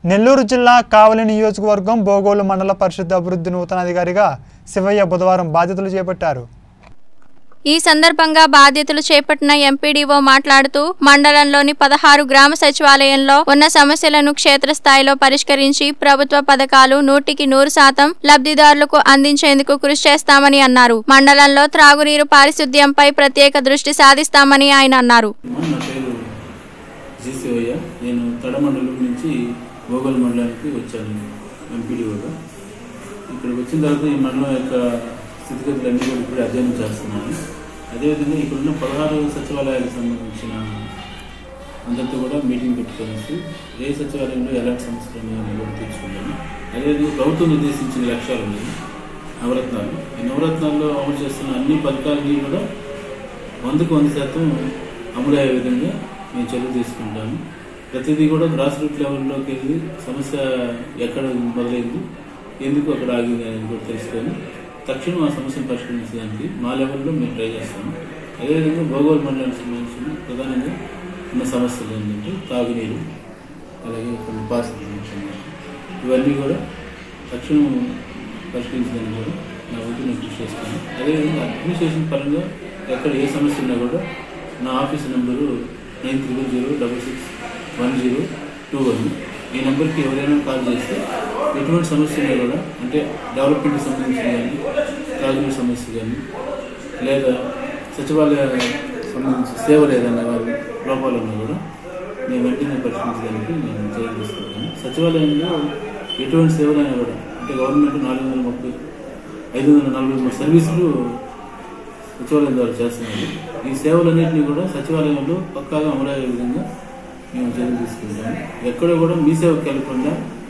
నెల్లూరు జిల్లా కావలి నియోజకవర్గం బోగోలు మండల పరిషత్ అభివృద్ధి నూతన అధికారిగా శివయ్య బుధవారం బాధ్యతలు చేపట్టారు ఈ సందర్భంగా బాధ్యతలు చేపట్టిన ఎంపీడీఓ మాట్లాడుతూ మండలంలోని పదహారు గ్రామ సచివాలయంలో ఉన్న సమస్యలను క్షేత్రస్థాయిలో పరిష్కరించి ప్రభుత్వ పథకాలు నూటికి నూరు శాతం లబ్ధిదారులకు అందించేందుకు కృషి చేస్తామని అన్నారు మండలంలో త్రాగునీరు పారిశుద్ధ్యంపై ప్రత్యేక దృష్టి సాధిస్తామని ఆయన అన్నారు నా పేరు జీసీవయ్య నేను తడమండలం నుంచి గోగల్ మండలానికి వచ్చాను ఎంపీడీఓగా ఇక్కడికి వచ్చిన తర్వాత ఈ మండలం యొక్క స్థితిగతులన్నీ కూడా ఇప్పుడు అధ్యయనం చేస్తున్నాను అదేవిధంగా ఇక్కడున్న పదహారు సచివాలయాలకు సంబంధించిన అందరితో కూడా మీటింగ్ పెట్టుకునేసి ఏ సచివాలయంలో ఎలాంటి సమస్యలు ఉన్నాయని కూడా తీర్చుకున్నాను అదేవిధంగా ప్రభుత్వం నిర్దేశించిన లక్ష్యాలు ఉన్నాయి నవరత్నాలు ఈ నవరత్నాల్లో అమలు చేస్తున్న అన్ని పథకాలన్నీ కూడా వందకు వంద శాతం అమలు అయ్యే విధంగా నేను చర్యలు తీసుకుంటాను ప్రతిదీ కూడా గ్రాస్ రూట్ లెవెల్లోకి వెళ్ళి సమస్య ఎక్కడ మొదలైంది ఎందుకు అక్కడ ఆగింది అనేది కూడా తెలుసుకొని తక్షణం ఆ సమస్యను పరిష్కరించడానికి మా లెవెల్లో మేము ట్రై చేస్తాము అదేవిధంగా భౌగోళ మండలానికి సంబంధించిన ప్రధానంగా ఉన్న సమస్యలు ఏంటంటే తాగునీరు అలాగే కొన్ని పారిశుద్ధ్యం ఇవన్నీ కూడా తక్షణం పరిష్కరించడానికి కూడా నా వంతు నేను కృషి చేస్తాను అదేవిధంగా అడ్మినిస్ట్రేషన్ పరంగా ఎక్కడ ఏ సమస్య ఉన్నా కూడా నా office number nine triple zero double six one zero two one ఈ నెంబర్కి ఎవరైనా కాల్ చేస్తే ఎటువంటి సమస్య ఉన్నా కూడా అంటే డెవలప్మెంట్కి సంబంధించి కానీ తాగునీరు సమస్య కానీ లేదా సచివాలయ సంబంధించి సేవలు ఏదైనా కానీ లోపాలు ఉన్నా కూడా నేను వెంటనే పరిష్కరించడానికి నేను చర్యలు తీసుకుంటాను సచివాలయంలో ఎటువంటి సేవలైనా కూడా అంటే గవర్నమెంట్ నాలుగు వందల ముప్పై ఐదు వందల నలభై మూడు సర్వీసులు సచివాలయం ద్వారా చేస్తున్నారు ఈ సేవలన్నింటినీ కూడా సచివాలయంలో పక్కాగా అమలయ్యే విధంగా మేము చర్యలు తీసుకుంటాము ఎక్కడ కూడా మీ సేవకి వెళ్ళకుండా